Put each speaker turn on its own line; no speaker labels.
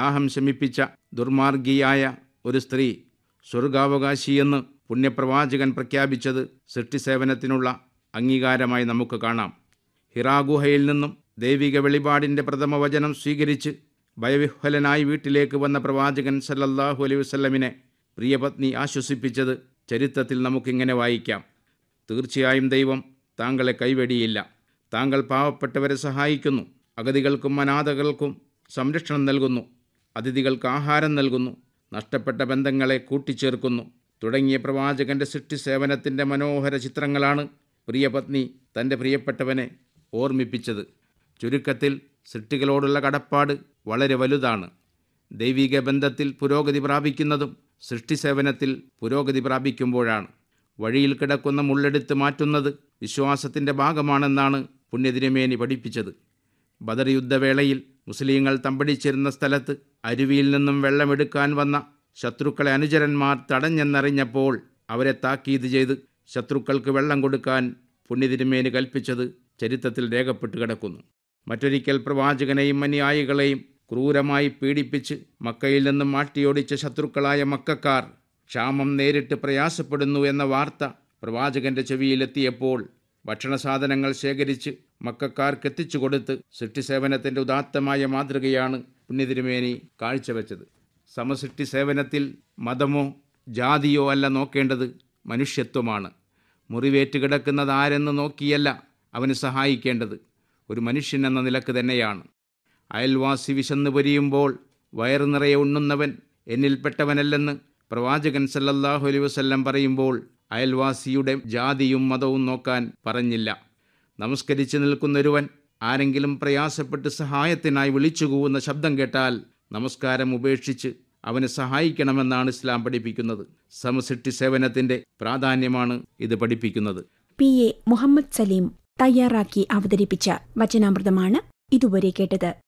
ദാഹം ശമിപ്പിച്ച ദുർമാർഗിയായ ഒരു സ്ത്രീ സ്വർഗാവകാശിയെന്ന് പുണ്യപ്രവാചകൻ പ്രഖ്യാപിച്ചത് സൃഷ്ടിസേവനത്തിനുള്ള അംഗീകാരമായി നമുക്ക് കാണാം ഹിറാഗുഹയിൽ നിന്നും ദൈവിക വെളിപാടിൻ്റെ പ്രഥമ വചനം സ്വീകരിച്ച് ഭയവിഹ്വലനായി വീട്ടിലേക്ക് വന്ന പ്രവാചകൻ സല്ലല്ലാഹു അലൈഹി വസല്ലമിനെ പ്രിയപത്നി ആശ്വസിപ്പിച്ചത് ചരിത്രത്തിൽ നമുക്കിങ്ങനെ വായിക്കാം തീർച്ചയായും ദൈവം താങ്കളെ കൈവെടിയില്ല താങ്കൾ പാവപ്പെട്ടവരെ സഹായിക്കുന്നു അഗതികൾക്കും അനാഥകൾക്കും സംരക്ഷണം നൽകുന്നു അതിഥികൾക്ക് ആഹാരം നൽകുന്നു നഷ്ടപ്പെട്ട ബന്ധങ്ങളെ കൂട്ടിച്ചേർക്കുന്നു തുടങ്ങിയ പ്രവാചകന്റെ സൃഷ്ടി സേവനത്തിൻ്റെ മനോഹര ചിത്രങ്ങളാണ് പ്രിയപത്നി തൻ്റെ പ്രിയപ്പെട്ടവനെ ഓർമ്മിപ്പിച്ചത് ചുരുക്കത്തിൽ സൃഷ്ടികളോടുള്ള കടപ്പാട് വളരെ വലുതാണ് ദൈവിക ബന്ധത്തിൽ പുരോഗതി പ്രാപിക്കുന്നതും സൃഷ്ടി സേവനത്തിൽ പുരോഗതി പ്രാപിക്കുമ്പോഴാണ് വഴിയിൽ കിടക്കുന്ന മുള്ളെടുത്ത് മാറ്റുന്നത് വിശ്വാസത്തിൻ്റെ ഭാഗമാണെന്നാണ് പുണ്യതിരുമേനി പഠിപ്പിച്ചത് ബദർ യുദ്ധവേളയിൽ മുസ്ലിങ്ങൾ തമ്പടിച്ചിരുന്ന സ്ഥലത്ത് അരുവിയിൽ നിന്നും വെള്ളമെടുക്കാൻ വന്ന ശത്രുക്കളെ അനുചരന്മാർ തടഞ്ഞെന്നറിഞ്ഞപ്പോൾ അവരെ താക്കീത് ചെയ്ത് ശത്രുക്കൾക്ക് വെള്ളം കൊടുക്കാൻ പുണ്യതിരുമേനി കൽപ്പിച്ചത് ചരിത്രത്തിൽ രേഖപ്പെട്ട് കിടക്കുന്നു മറ്റൊരിക്കൽ പ്രവാചകനെയും അനുയായികളെയും ക്രൂരമായി പീഡിപ്പിച്ച് മക്കയിൽ നിന്നും മാട്ടിയോടിച്ച ശത്രുക്കളായ മക്കാർ ക്ഷാമം നേരിട്ട് പ്രയാസപ്പെടുന്നു എന്ന വാർത്ത പ്രവാചകന്റെ ചെവിയിലെത്തിയപ്പോൾ ഭക്ഷണസാധനങ്ങൾ ശേഖരിച്ച് മക്കാർക്ക് എത്തിച്ചു കൊടുത്ത് സൃഷ്ടിസേവനത്തിൻ്റെ ഉദാത്തമായ മാതൃകയാണ് പുണ്യതിരുമേനി കാഴ്ചവെച്ചത് സമസൃഷ്ടി സേവനത്തിൽ മതമോ ജാതിയോ അല്ല നോക്കേണ്ടത് മനുഷ്യത്വമാണ് മുറിവേറ്റ് കിടക്കുന്നത് ആരെന്ന് നോക്കിയല്ല അവന് സഹായിക്കേണ്ടത് ഒരു മനുഷ്യൻ എന്ന നിലക്ക് തന്നെയാണ് അയൽവാസി വിശന്നു പൊരിയുമ്പോൾ വയറു നിറയെ ഉണ്ണുന്നവൻ എന്നിൽപ്പെട്ടവനല്ലെന്ന് പ്രവാചകൻ സല്ലല്ലാഹു അലൈഹി വസല്ലം പറയുമ്പോൾ അയൽവാസിയുടെ ജാതിയും മതവും നോക്കാൻ പറഞ്ഞില്ല നമസ്കരിച്ചു നിൽക്കുന്നൊരുവൻ ആരെങ്കിലും പ്രയാസപ്പെട്ട് സഹായത്തിനായി വിളിച്ചുകൂവുന്ന ശബ്ദം കേട്ടാൽ നമസ്കാരം ഉപേക്ഷിച്ച് അവനെ സഹായിക്കണമെന്നാണ് ഇസ്ലാം പഠിപ്പിക്കുന്നത് സമസൃഷ്ടി സേവനത്തിൻ്റെ പ്രാധാന്യമാണ് ഇത് പഠിപ്പിക്കുന്നത്
പി എ മുഹമ്മദ് സലീം തയ്യാറാക്കി അവതരിപ്പിച്ച വചനാമൃതമാണ് ഇതുവരെ കേട്ടത്